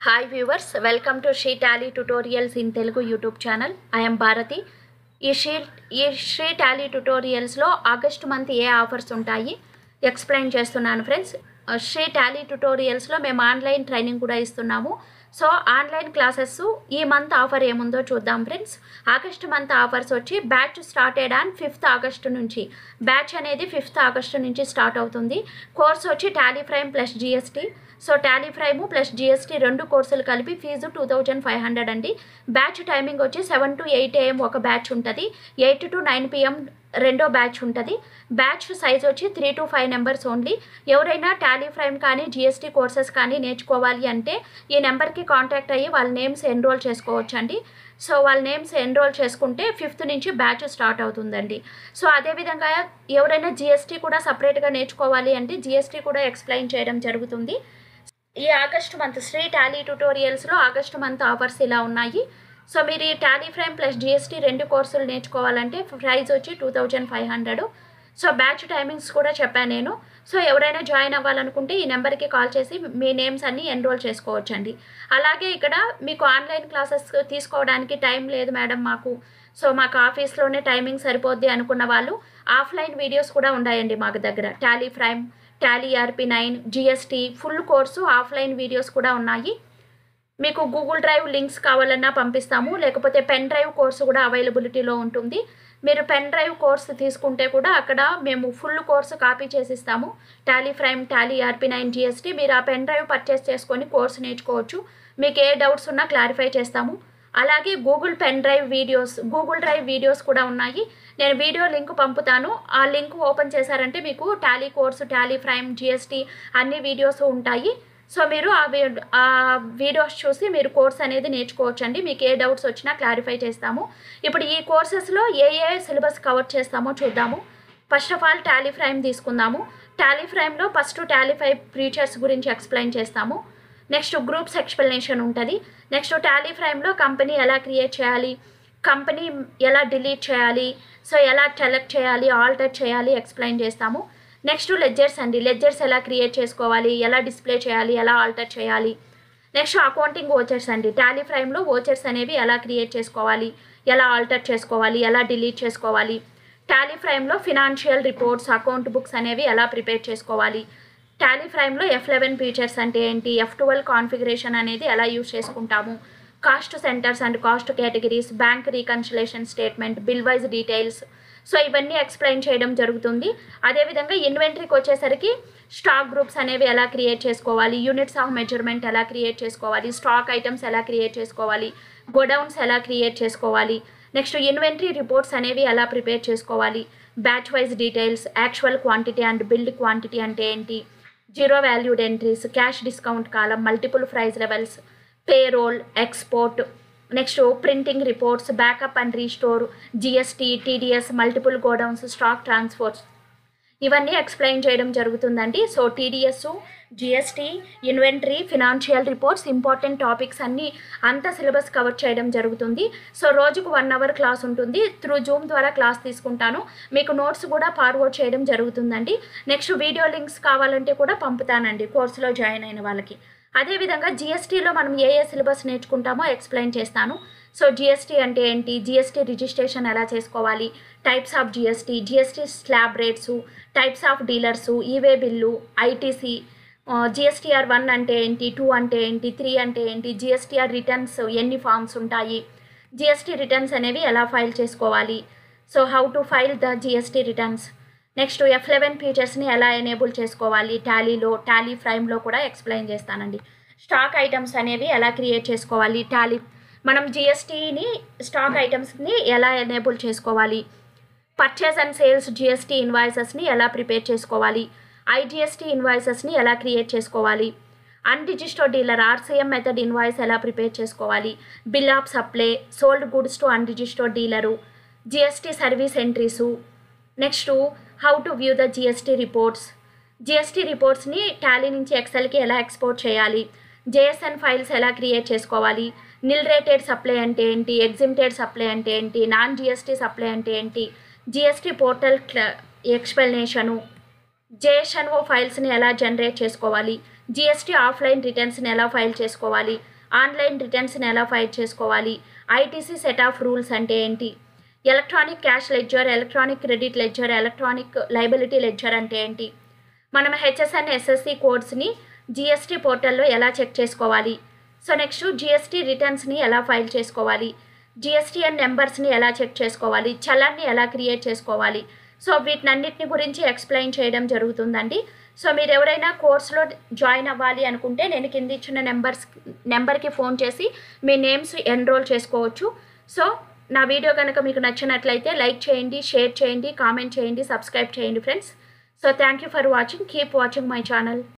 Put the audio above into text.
hi viewers welcome to Sri Tally tutorials in Telugu YouTube channel I'm Bharathi ఈ శ్రీ ఈ Sri Tally ట్యుటోరియల్స్లో August month ఏ offers ఉంటాయి ఎక్స్ప్లెయిన్ చేస్తున్నాను ఫ్రెండ్స్ శ్రీ టాలీ ట్యుటోరియల్స్లో మేము ఆన్లైన్ ట్రైనింగ్ కూడా ఇస్తున్నాము సో ఆన్లైన్ క్లాసెస్ ఈ మంత్ ఆఫర్ ఏముందో చూద్దాం ఫ్రెండ్స్ ఆగస్ట్ మంత్ ఆఫర్స్ వచ్చి batch started on fifth August నుంచి బ్యాచ్ అనేది ఫిఫ్త్ ఆగస్టు నుంచి స్టార్ట్ అవుతుంది కోర్స్ వచ్చి Tally Prime plus GST so Tally ఫ్రైము plus GST రెండు కోర్సులు కలిపి fees two thousand five hundred అండి బ్యాచ్ టైమింగ్ వచ్చి సెవెన్ టు ఎయిట్ ఏఎం ఒక బ్యాచ్ ఉంటుంది ఎయిట్ టు నైన్ పిఎం రెండో బ్యాచ్ ఉంటుంది బ్యాచ్ సైజ్ వచ్చి three to five numbers only ఎవరైనా టాలీ ఫ్రైమ్ కానీ జిఎస్టీ కోర్సెస్ కానీ నేర్చుకోవాలి అంటే ఈ నెంబర్కి కాంటాక్ట్ అయ్యి వాళ్ళ నేమ్స్ ఎన్రోల్ చేసుకోవచ్చు అండి సో వాళ్ళ నేమ్స్ ఎన్రోల్ చేసుకుంటే ఫిఫ్త్ నుంచి బ్యాచ్ స్టార్ట్ అవుతుందండి సో అదేవిధంగా ఎవరైనా జిఎస్టీ కూడా సపరేట్గా నేర్చుకోవాలి అంటే జిఎస్టీ కూడా ఎక్స్ప్లెయిన్ చేయడం జరుగుతుంది ఈ ఆగస్ట్ మంత్ శ్రీ టాలీ ట్యుటోరియల్స్లో ఆగస్ట్ మంత్ ఆఫర్స్ ఇలా ఉన్నాయి సో మీరు ఈ టాలీ ఫ్రైమ్ ప్లస్ జిఎస్టీ రెండు కోర్సులు నేర్చుకోవాలంటే ప్రైస్ వచ్చి two thousand five hundred so batch timings కూడా చెప్పాను నేను సో ఎవరైనా జాయిన్ అవ్వాలనుకుంటే ఈ నెంబర్కి కాల్ చేసి మీ నేమ్స్ అన్నీ ఎన్రోల్ చేసుకోవచ్చండి అలాగే ఇక్కడ మీకు ఆన్లైన్ క్లాసెస్ తీసుకోవడానికి టైం లేదు మేడం మాకు సో మాకు ఆఫీస్లోనే టైమింగ్ సరిపోద్ది అనుకున్న వాళ్ళు ఆఫ్లైన్ వీడియోస్ కూడా ఉన్నాయండి మాకు దగ్గర Tally Prime Tally ERP nine GST full course offline videos కూడా ఉన్నాయి మీకు గూగుల్ డ్రైవ్ లింక్స్ కావాలన్నా పంపిస్తాము లేకపోతే పెన్ డ్రైవ్ కోర్సు కూడా అవైలబిలిటీలో ఉంటుంది మీరు పెన్ డ్రైవ్ కోర్సు తీసుకుంటే కూడా అక్కడ మేము ఫుల్ కోర్సు కాపీ చేసిస్తాము Tally Prime Tally ERP nine GST మీరు ఆ పెన్ డ్రైవ్ పర్చేస్ చేసుకొని కోర్సు నేర్చుకోవచ్చు మీకు ఏ డౌట్స్ ఉన్నా క్లారిఫై చేస్తాము అలాగే Google pen drive videos Google drive videos కూడా ఉన్నాయి నేను వీడియో లింక్ పంపుతాను ఆ లింక్ ఓపెన్ చేశారంటే మీకు Tally course Tally Prime GST అన్ని వీడియోస్ ఉంటాయి సో మీరు ఆ ఆ వీడియోస్ చూసి మీరు కోర్స్ అనేది నేర్చుకోవచ్చు అండి మీకు ఏ డౌట్స్ వచ్చినా క్లారిఫై చేస్తాము ఇప్పుడు ఈ కోర్సెస్లో ఏ ఏ సిలబస్ కవర్ చేస్తామో చూద్దాము first of all Tally Prime తీసుకుందాము టాలీ ఫ్రైమ్లో ఫస్ట్ టాలీ ఫైవ్ ఫీచర్స్ గురించి ఎక్స్ప్లెయిన్ చేస్తాము నెక్స్ట్ గ్రూప్స్ ఎక్స్ప్లెనేషన్ ఉంటుంది నెక్స్ట్ టాలీ ఫ్రైమ్లో కంపెనీ ఎలా క్రియేట్ చేయాలి కంపెనీ ఎలా డిలీట్ చేయాలి సో ఎలా సెలెక్ట్ చేయాలి ఆల్టర్ చేయాలి ఎక్స్ప్లెయిన్ చేస్తాము నెక్స్ట్ లెడ్జర్స్ అండి లెడ్జర్స్ ఎలా క్రియేట్ చేసుకోవాలి ఎలా డిస్ప్లే చేయాలి ఎలా ఆల్టర్ చేయాలి నెక్స్ట్ అకౌంటింగ్ ఓచర్స్ అండి టాలీ ఫ్రైమ్లో ఓచర్స్ అనేవి ఎలా క్రియేట్ చేసుకోవాలి ఎలా ఆల్టర్ చేసుకోవాలి ఎలా డిలీట్ చేసుకోవాలి టాలీ ఫ్రైమ్లో ఫినాన్షియల్ రిపోర్ట్స్ అకౌంట్ బుక్స్ అనేవి ఎలా ప్రిపేర్ చేసుకోవాలి టాలీ ఫ్రైమ్లో ఎఫ్ లెవెన్ ఫీచర్స్ అంటే ఏంటి ఎఫ్ ట్వెల్వ్ కాన్ఫిగరేషన్ అనేది ఎలా యూస్ చేసుకుంటాము cost centres and cost categories bank reconciliation statement bill wise details so ఇవన్నీ ఎక్స్ప్లెయిన్ చేయడం జరుగుతుంది అదేవిధంగా ఇన్వెంటరీకి వచ్చేసరికి స్టాక్ గ్రూప్స్ అనేవి ఎలా క్రియేట్ చేసుకోవాలి యూనిట్స్ ఆఫ్ మెజర్మెంట్ ఎలా క్రియేట్ చేసుకోవాలి స్టాక్ ఐటమ్స్ ఎలా క్రియేట్ చేసుకోవాలి గోడౌన్స్ ఎలా క్రియేట్ చేసుకోవాలి నెక్స్ట్ ఇన్వెంటరీ రిపోర్ట్స్ అనేవి ఎలా ప్రిపేర్ చేసుకోవాలి batch wise details actual quantity and billed quantity అంటే ఏంటి zero valued entries cash discount column multiple price levels payroll export next printing reports backup and restore GST TDS multiple godowns stock transports ఇవన్నీ explain చేయడం జరుగుతుందండి so TDS GST inventory financial reports important topics అన్నీ అంత syllabus cover చేయడం జరుగుతుంది so రోజుకు one hour class ఉంటుంది through Zoom ద్వారా క్లాస్ తీసుకుంటాను మీకు నోట్స్ కూడా ఫార్వర్డ్ చేయడం జరుగుతుందండి నెక్స్ట్ వీడియో లింక్స్ కావాలంటే కూడా పంపుతానండి కోర్సులో జాయిన్ అయిన వాళ్ళకి అదేవిధంగా జిఎస్టీలో మనం ఏ ఏ సిలబస్ నేర్చుకుంటామో ఎక్స్ప్లెయిన్ చేస్తాను సో జిఎస్టీ అంటే ఏంటి జిఎస్టీ రిజిస్ట్రేషన్ ఎలా చేసుకోవాలి types of GST GST slab rates types of dealers e way bill ITC GSTR one అంటే ఏంటి టూ అంటే ఏంటి త్రీ అంటే ఏంటి జిఎస్టీఆర్ రిటర్న్స్ ఎన్ని ఫామ్స్ ఉంటాయి జిఎస్టీ రిటర్న్స్ అనేవి ఎలా ఫైల్ చేసుకోవాలి so how to file the GST returns next F eleven ఫీచర్స్ని ఎలా ఎనేబుల్ చేసుకోవాలి టాలీలో టాలీ ఫ్రైమ్లో కూడా ఎక్స్ప్లెయిన్ చేస్తానండి స్టాక్ ఐటమ్స్ అనేవి ఎలా క్రియేట్ చేసుకోవాలి టాలీ మనం జిఎస్టీని స్టాక్ ఐటమ్స్ని ఎలా ఎనేబుల్ చేసుకోవాలి పర్చేస్ అండ్ సేల్స్ జిఎస్టీ ఇన్వాయిసెస్ని ఎలా ప్రిపేర్ చేసుకోవాలి ఐజిఎస్టీ ఇన్వాయిసెస్ని ఎలా క్రియేట్ చేసుకోవాలి unregistered dealer RCM method invoice ఎలా ప్రిపేర్ చేసుకోవాలి bill of supply sold goods to unregistered dealer GST service entries next how to view the GST reports GST రిపోర్ట్స్ని Tally నుంచి ఎక్సెల్కి ఎలా ఎక్స్పోర్ట్ చేయాలి జేఎస్ఎన్ ఫైల్స్ ఎలా క్రియేట్ చేసుకోవాలి నిల్ రేటెడ్ సప్లై అంటే ఏంటి ఎగ్జిమ్టెడ్ సప్లై అంటే ఏంటి నాన్ జిఎస్టీ సప్లై అంటే ఏంటి జిఎస్టీ పోర్టల్ ఎక్స్ప్లెనేషను జేఎస్ఎన్ఓ ఫైల్స్ని ఎలా జనరేట్ చేసుకోవాలి జిఎస్టీ ఆఫ్లైన్ రిటర్న్స్ని ఎలా ఫైల్ చేసుకోవాలి ఆన్లైన్ రిటర్న్స్ని ఎలా ఫైల్ చేసుకోవాలి ఐటీసీ సెట్ ఆఫ్ రూల్స్ అంటే ఏంటి electronic cash ledger electronic credit ledger electronic liability ledger అంటే ఏంటి మనం హెచ్ఎస్ఎన్ ఎస్ఎస్సి కోడ్స్ని జిఎస్టీ పోర్టల్లో ఎలా చెక్ చేసుకోవాలి సో నెక్స్ట్ జిఎస్టీ రిటర్న్స్ని ఎలా ఫైల్ చేసుకోవాలి జిఎస్టీఎన్ నెంబర్స్ని ఎలా చెక్ చేసుకోవాలి చలాన్ని ఎలా క్రియేట్ చేసుకోవాలి సో వీటినన్నిటిని గురించి ఎక్స్ప్లెయిన్ చేయడం జరుగుతుందండి సో మీరు ఎవరైనా కోర్స్లో జాయిన్ అవ్వాలి అనుకుంటే నేను కింద ఇచ్చిన నెంబర్స్ నెంబర్కి ఫోన్ చేసి మీ నేమ్స్ ఎన్రోల్ చేసుకోవచ్చు సో నా వీడియో కనుక మీకు నచ్చినట్లయితే లైక్ చేయండి షేర్ చేయండి కామెంట్ చేయండి సబ్స్క్రైబ్ చేయండి friends so thank you for watching keep watching my channel